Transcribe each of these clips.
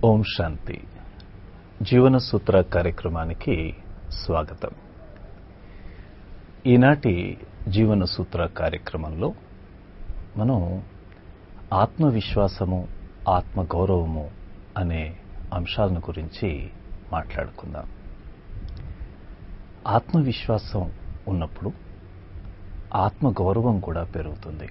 ఓం శాంతి జీవన సూత్ర కార్యక్రమానికి స్వాగతం ఈనాటి జీవన సూత్ర కార్యక్రమంలో మనం ఆత్మవిశ్వాసము ఆత్మగౌరవము అనే అంశాలను గురించి మాట్లాడుకుందాం ఆత్మవిశ్వాసం ఉన్నప్పుడు ఆత్మగౌరవం కూడా పెరుగుతుంది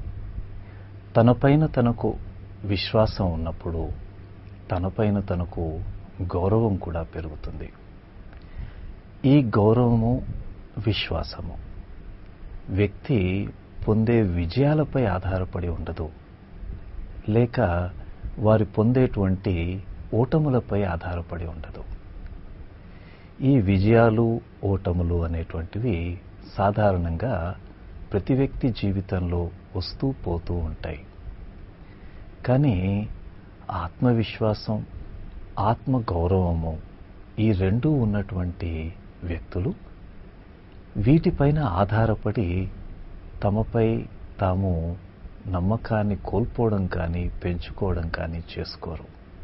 తనపైన తనకు విశ్వాసం ఉన్నప్పుడు తనపైన తనకు గౌరవం కూడా పెరుగుతుంది ఈ గౌరవము విశ్వాసము వ్యక్తి పొందే విజయాలపై ఆధారపడి ఉండదు లేక వారి పొందేటువంటి ఓటములపై ఆధారపడి ఉండదు ఈ విజయాలు ఓటములు అనేటువంటివి సాధారణంగా ప్రతి వ్యక్తి జీవితంలో వస్తూ పోతూ ఉంటాయి కానీ ఆత్మవిశ్వాసం ఆత్మగౌరవము ఈ రెండూ ఉన్నటువంటి వ్యక్తులు వీటిపైన ఆధారపడి తమపై తాము నమ్మకాన్ని కోల్పోవడం కానీ పెంచుకోవడం కానీ చేసుకోరు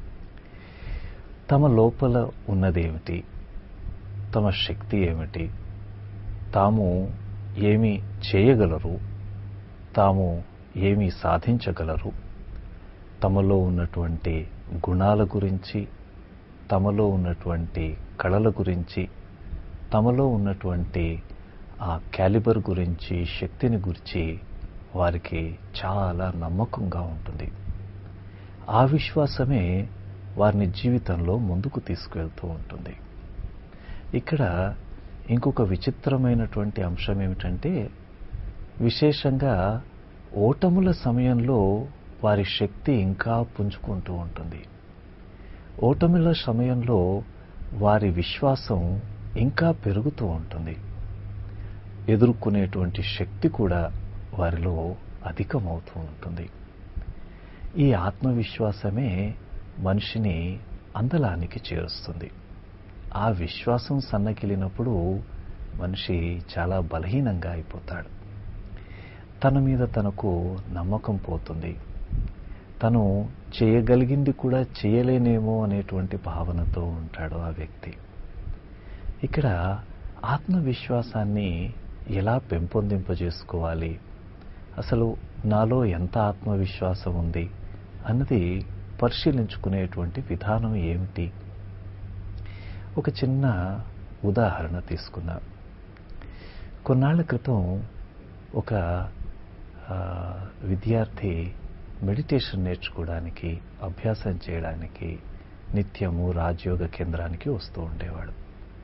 తమ లోపల ఉన్నదేమిటి తమ శక్తి ఏమిటి తాము ఏమి చేయగలరు తాము ఏమి సాధించగలరు తమలో ఉన్నటువంటి గుణాల గురించి తమలో ఉన్నటువంటి కళల గురించి తమలో ఉన్నటువంటి ఆ క్యాలిబర్ గురించి శక్తిని గురించి వారికి చాలా నమ్మకంగా ఉంటుంది ఆ విశ్వాసమే వారిని జీవితంలో ముందుకు తీసుకువెళ్తూ ఉంటుంది ఇక్కడ ఇంకొక విచిత్రమైనటువంటి అంశం ఏమిటంటే విశేషంగా ఓటముల సమయంలో వారి శక్తి ఇంకా పుంజుకుంటూ ఉంటుంది ఓటముల సమయంలో వారి విశ్వాసం ఇంకా పెరుగుతూ ఉంటుంది ఎదుర్కొనేటువంటి శక్తి కూడా వారిలో అధికమవుతూ ఉంటుంది ఈ ఆత్మవిశ్వాసమే మనిషిని అందలానికి చేరుస్తుంది ఆ విశ్వాసం సన్నగిలినప్పుడు మనిషి చాలా బలహీనంగా అయిపోతాడు తన మీద తనకు నమ్మకం పోతుంది తను చేయగలిగింది కూడా చేయలేనేమో అనేటువంటి భావనతో ఉంటాడు ఆ వ్యక్తి ఇక్కడ ఆత్మవిశ్వాసాన్ని ఎలా పెంపొందింపజేసుకోవాలి అసలు నాలో ఎంత ఆత్మవిశ్వాసం ఉంది అన్నది పరిశీలించుకునేటువంటి విధానం ఏమిటి ఒక చిన్న ఉదాహరణ తీసుకుందాం కొన్నాళ్ల క్రితం ఒక విద్యార్థి మెడిటేషన్ నేర్చుకోవడానికి అభ్యాసం చేయడానికి నిత్యము రాజయోగ కేంద్రానికి వస్తూ ఉండేవాడు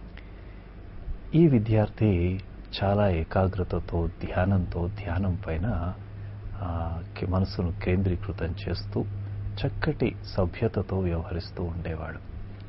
ఈ విద్యార్థి చాలా ఏకాగ్రతతో ధ్యానంతో ధ్యానం పైన మనసును కేంద్రీకృతం చేస్తూ చక్కటి సభ్యతతో వ్యవహరిస్తూ ఉండేవాడు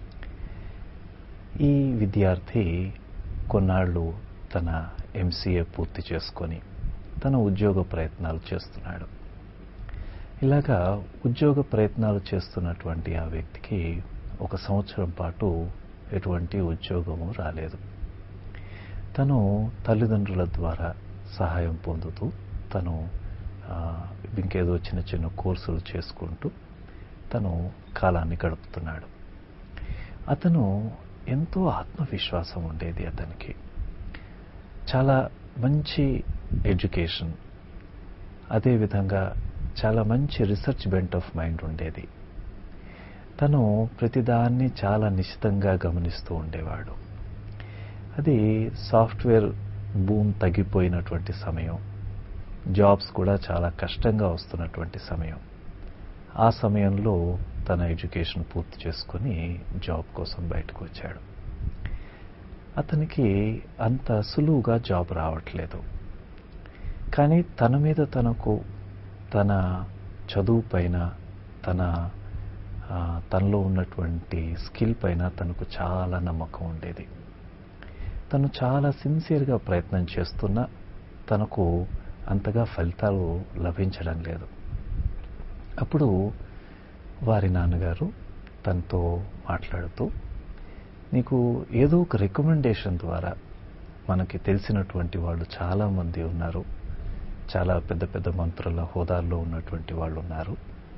ఈ విద్యార్థి కొన్నాళ్ళు తన ఎంసీఏ పూర్తి చేసుకొని తన ఉద్యోగ ప్రయత్నాలు చేస్తున్నాడు ఇలాగా ఉద్యోగ ప్రయత్నాలు చేస్తున్నటువంటి ఆ వ్యక్తికి ఒక సంవత్సరం పాటు ఎటువంటి ఉద్యోగము రాలేదు తను తల్లిదండ్రుల ద్వారా సహాయం పొందుతూ తను ఇంకేదో చిన్న చిన్న కోర్సులు చేసుకుంటూ తను కాలాన్ని గడుపుతున్నాడు అతను ఎంతో ఆత్మవిశ్వాసం ఉండేది అతనికి చాలా మంచి ఎడ్యుకేషన్ అదేవిధంగా చాలా మంచి రీసెర్చ్ బెంట్ ఆఫ్ మైండ్ ఉండేది తను ప్రతిదాన్ని చాలా నిశ్చితంగా గమనిస్తూ ఉండేవాడు అది సాఫ్ట్వేర్ బూమ్ తగ్గిపోయినటువంటి సమయం జాబ్స్ కూడా చాలా కష్టంగా వస్తున్నటువంటి సమయం ఆ సమయంలో తన ఎడ్యుకేషన్ పూర్తి చేసుకుని జాబ్ కోసం బయటకు వచ్చాడు అతనికి అంత సులువుగా జాబ్ రావట్లేదు కానీ తన మీద తనకు తన చదువు పైన తన తనలో ఉన్నటువంటి స్కిల్ పైన తనకు చాలా నమ్మకం ఉండేది తను చాలా సిన్సియర్గా ప్రయత్నం చేస్తున్నా తనకు అంతగా ఫలితాలు లభించడం లేదు అప్పుడు వారి నాన్నగారు తనతో మాట్లాడుతూ నీకు ఏదో ఒక రికమెండేషన్ ద్వారా మనకి తెలిసినటువంటి వాళ్ళు చాలామంది ఉన్నారు చాలా పెద్ద పెద్ద మంత్రుల హోదాల్లో ఉన్నటువంటి వాళ్ళు ఉన్నారు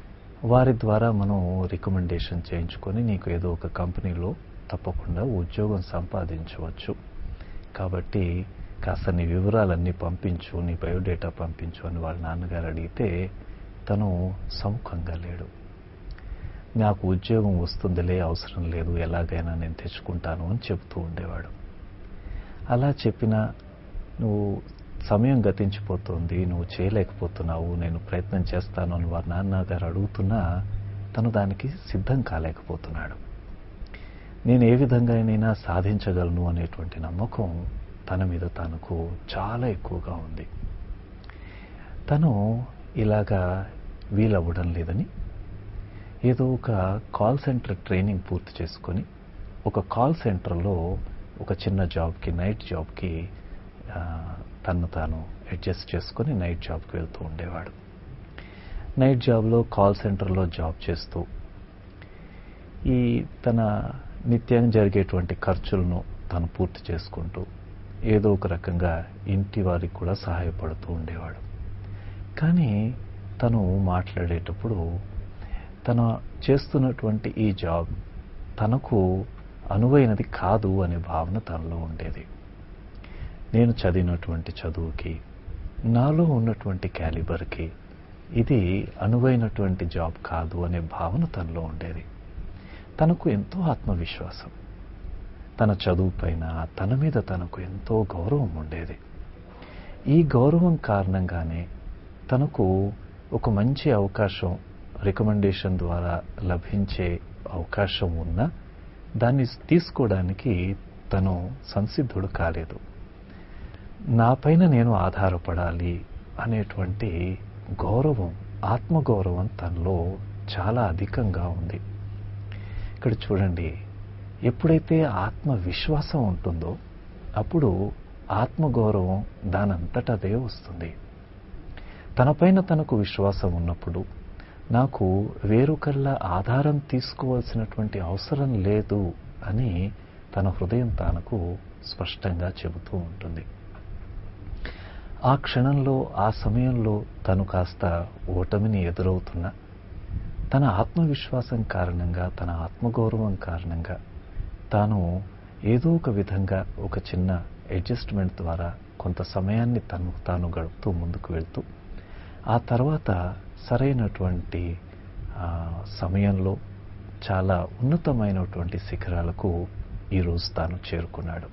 వారి ద్వారా మనం రికమెండేషన్ చేయించుకొని నీకు ఏదో ఒక కంపెనీలో తప్పకుండా ఉద్యోగం సంపాదించవచ్చు కాబట్టి కాస్త నీ వివరాలన్నీ పంపించు నీ బయోడేటా పంపించు అని వాళ్ళ నాన్నగారు అడిగితే తను సముఖంగా లేడు నాకు ఉద్యోగం వస్తుందిలే అవసరం లేదు ఎలాగైనా నేను తెచ్చుకుంటాను అని చెబుతూ ఉండేవాడు అలా చెప్పినా నువ్వు సమయం గతించిపోతుంది నువ్వు చేయలేకపోతున్నావు నేను ప్రయత్నం చేస్తాను అని వారి నాన్నగారు అడుగుతున్నా తను దానికి సిద్ధం కాలేకపోతున్నాడు నేను ఏ విధంగానైనా సాధించగలను అనేటువంటి నమ్మకం తన మీద తనకు చాలా ఎక్కువగా ఉంది తను ఇలాగా వీలవ్వడం లేదని ఏదో ఒక కాల్ సెంటర్ ట్రైనింగ్ పూర్తి చేసుకొని ఒక కాల్ సెంటర్లో ఒక చిన్న జాబ్కి నైట్ జాబ్కి తను తాను అడ్జస్ట్ చేసుకొని నైట్ జాబ్కి వెళ్తూ ఉండేవాడు నైట్ జాబ్లో కాల్ సెంటర్లో జాబ్ చేస్తూ ఈ తన నిత్యం జరిగేటువంటి ఖర్చులను తను పూర్తి చేసుకుంటూ ఏదో ఒక రకంగా ఇంటి వారికి కూడా సహాయపడుతూ ఉండేవాడు కానీ తను మాట్లాడేటప్పుడు తన చేస్తున్నటువంటి ఈ జాబ్ తనకు అనువైనది కాదు అనే భావన తనలో ఉండేది నేను చదివినటువంటి చదువుకి నాలో ఉన్నటువంటి క్యాలిబర్కి ఇది అనువైనటువంటి జాబ్ కాదు అనే భావన తనలో ఉండేది తనకు ఎంతో ఆత్మవిశ్వాసం తన చదువు పైన తన మీద తనకు ఎంతో గౌరవం ఉండేది ఈ గౌరవం కారణంగానే తనకు ఒక మంచి అవకాశం రికమెండేషన్ ద్వారా లభించే అవకాశం ఉన్నా దాన్ని తీసుకోవడానికి తను సంసిద్ధుడు కాలేదు నా పైన నేను ఆధారపడాలి అనేటువంటి గౌరవం ఆత్మగౌరవం తనలో చాలా అధికంగా ఉంది ఇక్కడ చూడండి ఎప్పుడైతే ఆత్మవిశ్వాసం ఉంటుందో అప్పుడు ఆత్మగౌరవం దానంతటదే వస్తుంది తనపైన తనకు విశ్వాసం ఉన్నప్పుడు నాకు వేరొకళ్ళ ఆధారం తీసుకోవాల్సినటువంటి అవసరం లేదు అని తన హృదయం తనకు స్పష్టంగా చెబుతూ ఉంటుంది ఆ క్షణంలో ఆ సమయంలో తను కాస్త ఓటమిని ఎదురవుతున్నా తన ఆత్మవిశ్వాసం కారణంగా తన ఆత్మగౌరవం కారణంగా తాను ఏదో ఒక విధంగా ఒక చిన్న అడ్జస్ట్మెంట్ ద్వారా కొంత సమయాన్ని తను తాను గడుపుతూ ముందుకు వెళ్తూ ఆ తర్వాత సరైనటువంటి సమయంలో చాలా ఉన్నతమైనటువంటి శిఖరాలకు ఈరోజు తాను చేరుకున్నాడు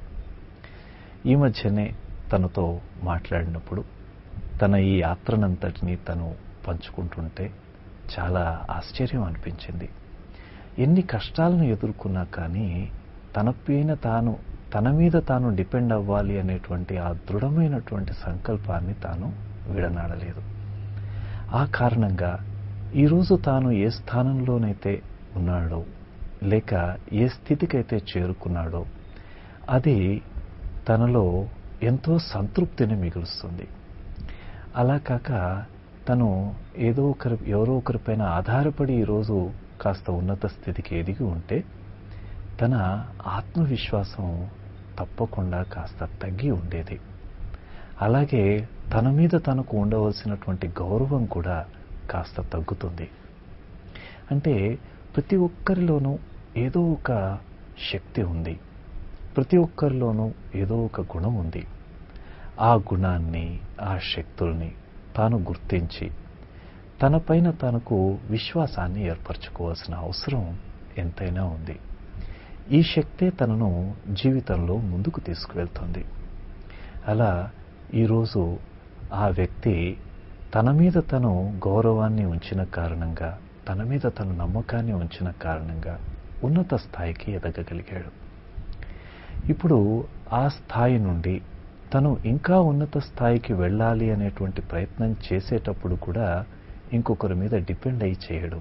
ఈ మధ్యనే తనతో మాట్లాడినప్పుడు తన ఈ యాత్రనంతటినీ తను పంచుకుంటుంటే చాలా ఆశ్చర్యం అనిపించింది ఎన్ని కష్టాలను ఎదుర్కొన్నా కానీ తన పైన తాను తన మీద తాను డిపెండ్ అవ్వాలి అనేటువంటి ఆ దృఢమైనటువంటి సంకల్పాన్ని తాను విడనాడలేదు ఆ కారణంగా ఈరోజు తాను ఏ స్థానంలోనైతే ఉన్నాడో లేక ఏ స్థితికైతే చేరుకున్నాడో అది తనలో ఎంతో సంతృప్తిని మిగులుస్తుంది అలా కాక తను ఏదో ఒకరి ఎవరో ఒకరిపైన ఆధారపడి ఈరోజు కాస్త ఉన్నత స్థితికి ఎదిగి ఉంటే తన ఆత్మవిశ్వాసం తప్పకుండా కాస్త తగ్గి ఉండేది అలాగే తన మీద తనకు ఉండవలసినటువంటి గౌరవం కూడా కాస్త తగ్గుతుంది అంటే ప్రతి ఒక్కరిలోనూ ఏదో ఒక శక్తి ఉంది ప్రతి ఒక్కరిలోనూ ఏదో ఒక గుణం ఉంది ఆ గుణాన్ని ఆ శక్తుల్ని తాను గుర్తించి తనపైన తనకు విశ్వాసాన్ని ఏర్పరచుకోవాల్సిన అవసరం ఎంతైనా ఉంది ఈ శక్తే తనను జీవితంలో ముందుకు తీసుకువెళ్తుంది అలా ఈరోజు ఆ వ్యక్తి తన మీద తను గౌరవాన్ని ఉంచిన కారణంగా తన మీద తను నమ్మకాన్ని ఉంచిన కారణంగా ఉన్నత స్థాయికి ఎదగగలిగాడు ఇప్పుడు ఆ స్థాయి నుండి తను ఇంకా ఉన్నత స్థాయికి వెళ్ళాలి అనేటువంటి ప్రయత్నం చేసేటప్పుడు కూడా ఇంకొకరి మీద డిపెండ్ అయి చేయడు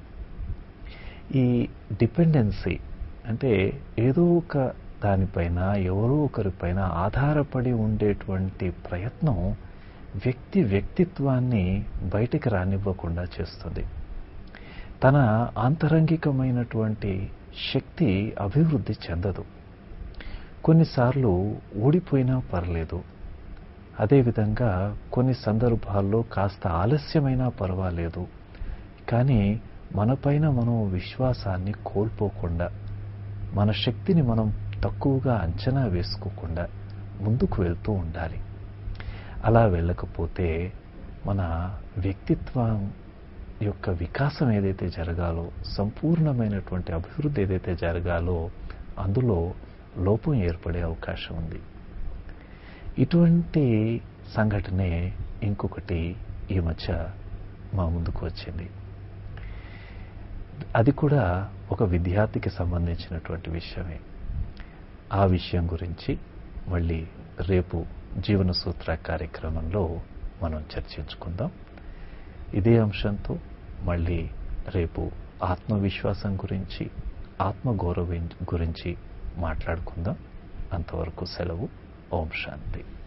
ఈ డిపెండెన్సీ అంటే ఏదో ఒక దానిపైన ఎవరో ఒకరిపైన ఆధారపడి ఉండేటువంటి ప్రయత్నం వ్యక్తి వ్యక్తిత్వాన్ని బయటికి రానివ్వకుండా చేస్తుంది తన ఆంతరంగికమైనటువంటి శక్తి అభివృద్ధి చెందదు కొన్నిసార్లు ఊడిపోయినా పర్లేదు అదేవిధంగా కొన్ని సందర్భాల్లో కాస్త ఆలస్యమైనా పర్వాలేదు కానీ మనపైన మనం విశ్వాసాన్ని కోల్పోకుండా మన శక్తిని మనం తక్కువగా అంచనా వేసుకోకుండా ముందుకు వెళ్తూ ఉండాలి అలా వెళ్ళకపోతే మన వ్యక్తిత్వం యొక్క వికాసం ఏదైతే జరగాలో సంపూర్ణమైనటువంటి అభివృద్ధి ఏదైతే జరగాలో అందులో లోపం ఏర్పడే అవకాశం ఉంది ఇటువంటి సంఘటనే ఇంకొకటి ఈ మధ్య మా ముందుకు వచ్చింది అది కూడా ఒక విద్యార్థికి సంబంధించినటువంటి విషయమే ఆ విషయం గురించి మళ్ళీ రేపు జీవన సూత్ర కార్యక్రమంలో మనం చర్చించుకుందాం ఇదే అంశంతో మళ్ళీ రేపు ఆత్మవిశ్వాసం గురించి ఆత్మగౌరవం గురించి మాట్లాడుకుందాం అంతవరకు సెలవు ఓం శాంతి